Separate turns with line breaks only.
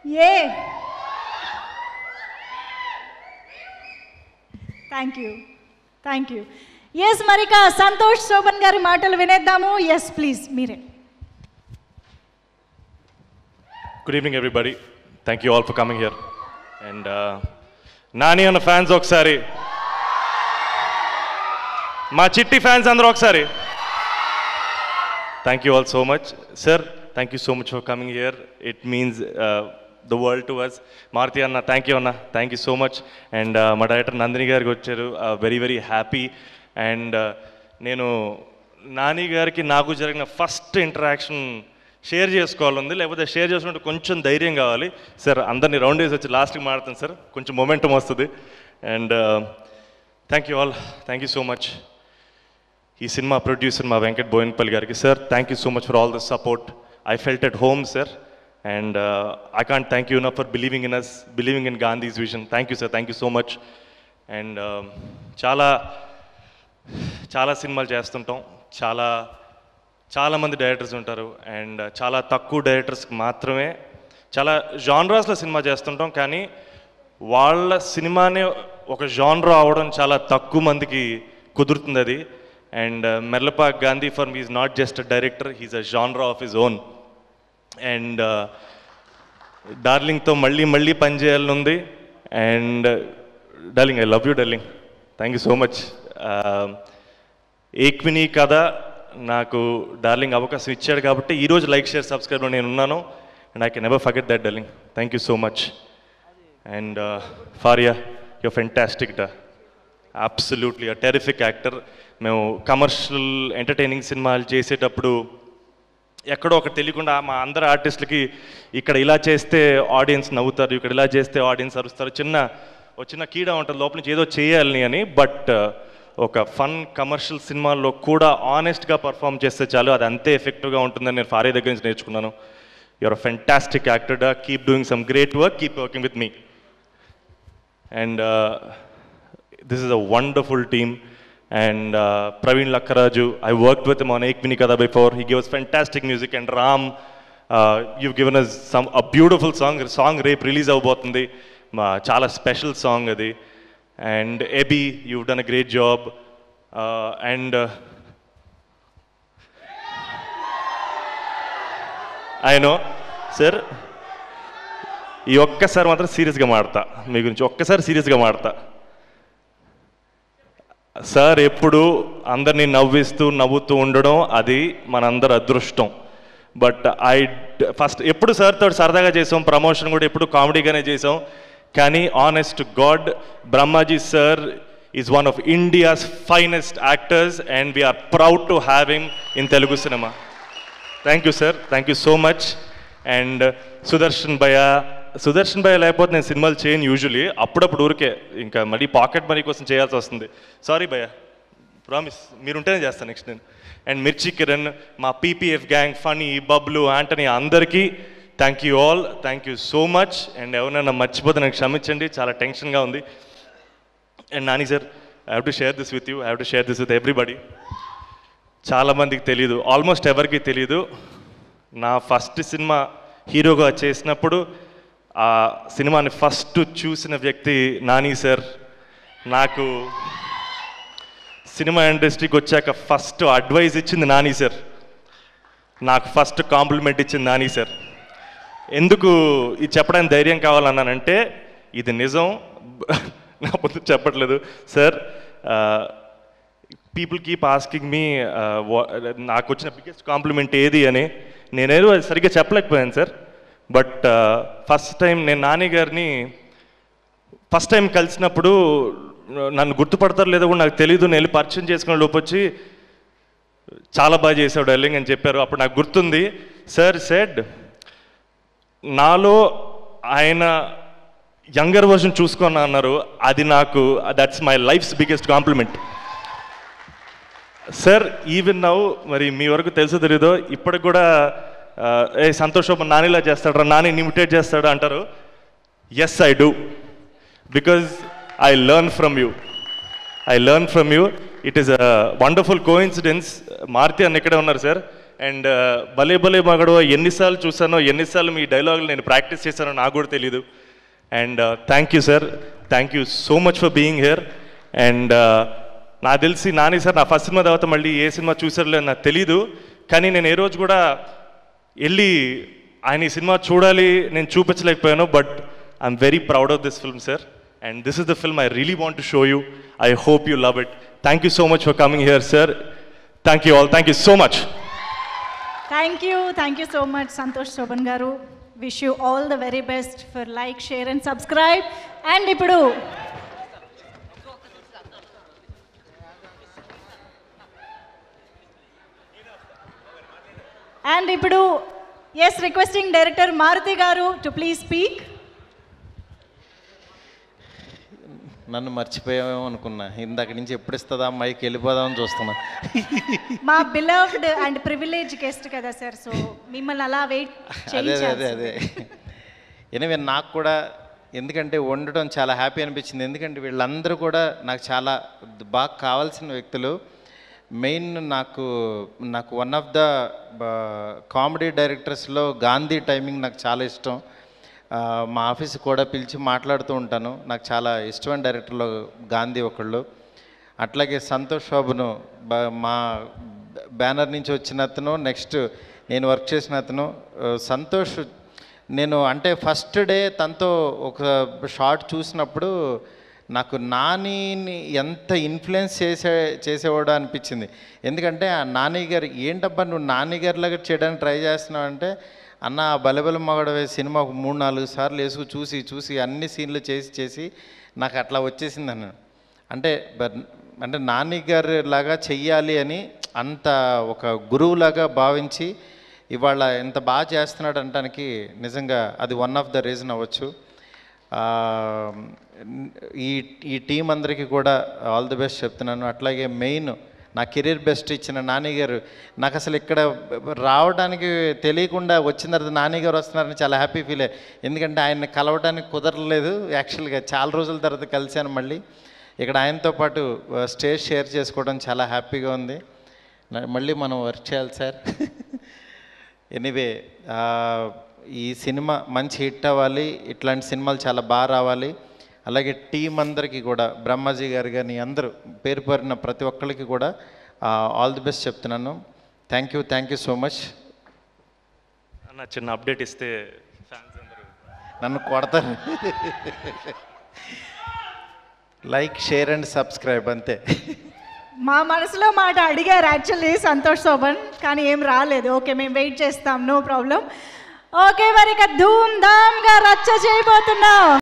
A thank you thank you yes మరిక సంతోష్ శోభన్ గారి మాటలు వినేద్దాము ఎస్ ప్లీజ్ మీరే
good evening everybody thank you all for coming here and Nani అన్న ఫ్యాన్స్ ఒకసారి మా చిట్టి ఫ్యాన్స్ అందరూ ఒకసారి thank you all so much sir thank you so much for coming here it means the world to us Maruthi అన్న thank you అన్న thank you so much and మా director Nandini గారికి వచ్చారు వెరీ వెరీ హ్యాపీ అండ్ నేను నాని గారికి నాకు జరిగిన first interaction share చేసుకోవాలంది లేకపోతే షేర్ చేసుకుంటే కొంచెం ధైర్యం కావాలి సార్ అందరినీ రౌండ్ వేసి వచ్చి లాస్ట్కి మాడుతాను సార్ కొంచెం మొమెంటం వస్తుంది and thank you all thank you so much ఈ సినిమా ప్రొడ్యూసర్ మా వెంకట్ బోయిన్పల్లి గారికి sir thank you so much for all the support I felt at home sir and I can't thank you for believing in us believing in Gandhi's vision thank you sir thank you so much and చాలా చాలా సినిమాలు చేస్తుంటాం చాలా చాలామంది directors ఉంటారు and చాలా తక్కువ డైరెక్టర్స్కి మాత్రమే చాలా జాన్రాస్లో సినిమా చేస్తుంటాం కానీ వాళ్ళ సినిమానే ఒక జాన్రా అవడం చాలా తక్కువ మందికి కుదురుతుంది అది and Merlapaka Gandhi for is not just a director he's a genre of his own and డార్లింగ్తో మళ్ళీ మళ్ళీ పనిచేయాలని ఉంది and darling I love you darling thank you so much ఏక్విని కథ నాకు డార్లింగ్ అవకాశం ఇచ్చాడు కాబట్టి ఈరోజు లైక్ షేర్ సబ్స్క్రైబ్ నేను ఉన్నాను and I can never forget that darling thank you so much and Faria you fantastic డా అబ్సల్యూట్లీ అ టెరిఫిక్ యాక్టర్ మేము కమర్షియల్ ఎంటర్టైనింగ్ సినిమాలు చేసేటప్పుడు ఎక్కడో ఒకటి తెలియకుండా మా అందరు ఆర్టిస్టులకి ఇక్కడ ఇలా చేస్తే ఆడియన్స్ నవ్వుతారు ఇక్కడ ఇలా చేస్తే ఆడియన్స్ అరుస్తారు చిన్న ఒక చిన్న కీడ ఉంటుంది లోపల నుంచి ఏదో చేయాలని అని బట్ ఒక ఫన్ కమర్షియల్ సినిమాల్లో కూడా ఆనెస్ట్గా పర్ఫామ్ చేస్తే చాలు అది అంతే ఎఫెక్టివ్గా ఉంటుందని నేను ఫారీ దగ్గర నుంచి నేర్చుకున్నాను your fantastic actor keep doing some great work keep working with me and this is a wonderful team. And uh, Praveen Lakkaraju, I worked with him on Ek Vini Kada before. He gave us fantastic music. And Ram, uh, you've given us some a beautiful song. Song Rape release avbotundi. Ma chala special song adi. And Ebi, you've done a great job. Uh, and uh, I know, sir. ఈ ఒక్కసారి మాత్రం సీరియస్గా మాడతా మీ గురించి ఒక్కసారి సీరియస్గా మాడతా sir ఎప్పుడు అందరినీ నవ్విస్తూ నవ్వుతూ ఉండడం అది మనందరి అదృష్టం బట్ ఐ ఫస్ట్ ఎప్పుడు సార్ తోటి సరదాగా చేసాం ప్రమోషన్ కూడా ఎప్పుడు కామెడీగానే చేసాం కానీ honest god Brahmaji sir is one of India's finest actors and we're proud to have him in Telugu cinema thank you sir thank you so much and Sudarshan bhaiya Sudarshan భయ లేకపోతే నేను సినిమాలు చేయను యూజువలీ అప్పుడప్పుడు ఊరికే ఇంకా మళ్ళీ పాకెట్ మనీ కోసం చేయాల్సి వస్తుంది సారీ భయ ప్రామిస్ మీరు ఉంటేనే చేస్తాను నెక్స్ట్ నేను అండ్ మిర్చి కిరణ్ మా PPF gang Phani Bablu Antony అందరికీ thank you all thank you so much and ఎవరైనా మర్చిపోతే నాకు క్షమించండి చాలా టెన్షన్గా ఉంది and Nani sir I have to share this with you I have to share this with everybody చాలామందికి తెలియదు ఆల్మోస్ట్ ఎవరికి తెలియదు నా ఫస్ట్ సినిమా హీరోగా చేసినప్పుడు ఆ సినిమాని ఫస్ట్ చూసిన వ్యక్తి నాని సార్ నాకు సినిమా ఇండస్ట్రీకి వచ్చాక ఫస్ట్ అడ్వైస్ ఇచ్చింది నాని సార్ నాకు ఫస్ట్ కాంప్లిమెంట్ ఇచ్చింది నాని సార్ ఎందుకు ఇది చెప్పడానికి ధైర్యం కావాలన్నానంటే ఇది నిజం నా పొద్దు చెప్పట్లేదు sir people keep asking me నాకు వచ్చిన బిగ్గెస్ట్ కాంప్లిమెంట్ ఏది అని నేనేదో అది సరిగ్గా చెప్పలేకపోయాను సార్ బట్ ఫస్ట్ టైం నేను నాని గారిని ఫస్ట్ టైం కలిసినప్పుడు నన్ను గుర్తుపడతారు లేదో కూడా నాకు తెలియదు నేను వెళ్ళి పరిచయం చేసుకునే లోపు వచ్చి చాలా బాగా చేసావు డల్లింగ్ అని చెప్పారు అప్పుడు నాకు గుర్తుంది సార్ సెడ్ నాలో ఆయన యంగర్ వర్షన్ చూసుకున్నా అన్నారు అది నాకు that's my life's biggest compliment sir even now మరి మీ వరకు తెలుసో తెలీదో ఇప్పటికి కూడా ఆ, ఏ సంతోష్ బాబు నానిలా చేస్తాడు నాని ఇమిటేట్ చేస్తాడు అంటారు yes I do because I learn from you I learn from you it is a wonderful coincidence Maruthi అన్న ఇక్కడే ఉన్నారు సార్ అండ్ భలే భలే మగడు ఎన్నిసార్లు చూసానో ఎన్నిసార్లు మీ డైలాగులు నేను ప్రాక్టీస్ చేశానో నాకు కూడా తెలీదు and thank you sir thank you so much for being here and నాకు తెలిసి నాని సార్ నా ఫస్ట్ సినిమా తర్వాత మళ్ళీ ఏ సినిమా చూసారో లేదో నాకు తెలీదు కానీ నేను ఏ రోజు కూడా వెళ్ళి ఆయన ఈ సినిమా చూడాలి నేను చూపించలేకపోయాను but I'm very proud of this film sir and this is the film I really want to show you I hope you love it thank you so much for coming here sir thank you all thank you so much
thank you thank you so much Santosh Shobhan గారు wish you all the very best for like share and subscribe and ఇప్పుడు and ఇప్పుడు ఎస్ requesting director Maruthi గారు to please speak
నన్ను మర్చిపోయామేమో అనుకున్నా ఇందాక నుంచి ఎప్పుడు ఇస్తుందా అమ్మాయికి వెళ్ళిపోదామని చూస్తున్నా
మా బిలవ్డ్ అండ్ ప్రివిలేజ్ గెస్ట్ కదా సార్ సో మిమ్మల్ని అలా వెయిట్
అదే అదే అదే అదే ఎనివే నాకు కూడా ఎందుకంటే వండటం చాలా హ్యాపీ అనిపించింది ఎందుకంటే వీళ్ళందరూ కూడా నాకు చాలా బాగా కావాల్సిన వ్యక్తులు మెయిన్ నాకు నాకు వన్ ఆఫ్ ద కామెడీ డైరెక్టర్స్లో గాంధీ టైమింగ్ నాకు చాలా ఇష్టం ఆ, మా ఆఫీస్ కూడా పిలిచి మాట్లాడుతూ ఉంటాను నాకు చాలా ఇష్టమైన డైరెక్టర్లో గాంధీ ఒకళ్ళు అట్లాగే సంతోష్ బాబును బ- మా బ్యానర్ నుంచి వచ్చిన అతను నెక్స్ట్ నేను వర్క్ చేసిన అతను ఆ, సంతోష్ నేను అంటే ఫస్ట్ డే తనతో ఒక షార్ట్ చూసినప్పుడు నాకు నానిని ఎంత ఇన్ఫ్లుయెన్స్ చేసే చేసేవాడు అనిపించింది ఎందుకంటే ఆ నాని గారు ఏంటబ్బా నువ్వు నాని గారిలాగా చేయడానికి ట్రై చేస్తున్నావు అంటే అన్న ఆ బలబల మగడవే సినిమా ఒక మూడు నాలుగు సార్లు వేసుకు చూసి చూసి అన్ని సీన్లు చేసి చేసి నాకు అట్లా వచ్చేసింది అన్నాడు అంటే బ- అంటే నాని గారి లాగా చెయ్యాలి అని అంత ఒక గురువులాగా భావించి ఇవాళ ఎంత బాగా చేస్తున్నాడు అనడానికి నిజంగా అది వన్ ఆఫ్ ద రీజన్ అవ్వచ్చు ఆ, ఈ ఈ టీం అందరికీ కూడా ఆల్ ది బెస్ట్ చెప్తున్నాను అట్లాగే మెయిన్ నా కెరీర్ బెస్ట్ ఇచ్చిన నాని గారు నాకు అసలు ఇక్కడ రావడానికి తెలియకుండా వచ్చిన తర్వాత నాని గారు వస్తున్నారని చాలా హ్యాపీ ఫీల్ అయ్యాను ఎందుకంటే ఆయన్ని కలవడానికి కుదరలేదు యాక్చువల్గా చాలా రోజుల తర్వాత కలిశాను మళ్ళీ ఇక్కడ ఆయనతో పాటు స్టేజ్ షేర్ చేసుకోవడం చాలా హ్యాపీగా ఉంది నా- మళ్ళీ మనం వర్క్ చేయాలి సార్ ఎనీవే ఈ సినిమా మంచి హిట్ అవ్వాలి ఇట్లాంటి సినిమాలు చాలా బాగా రావాలి అలాగే టీం అందరికీ కూడా బ్రహ్మాజీ గారు కానీ అందరూ పేరు పేరిన ప్రతి ఒక్కరికి కూడా ఆల్ ది బెస్ట్ చెప్తున్నాను thank you thank you so much
అన్న చిన్న అప్డేట్ ఇస్తే ఫ్యాన్స్ అందరూ
నన్ను కొడతారు లైక్ షేర్ అండ్ సబ్స్క్రైబ్ అంతే
మా మనసులో మాట అడిగారు యాక్చువల్లీ సంతోష్ శోభన్ కానీ ఏం రాలేదు ఓకే మేము వెయిట్ చేస్తాం నో ప్రాబ్లం ఓకే మరి ఇక ధూమ్ ధామ్గా రచ్చ చేయబోతున్నాం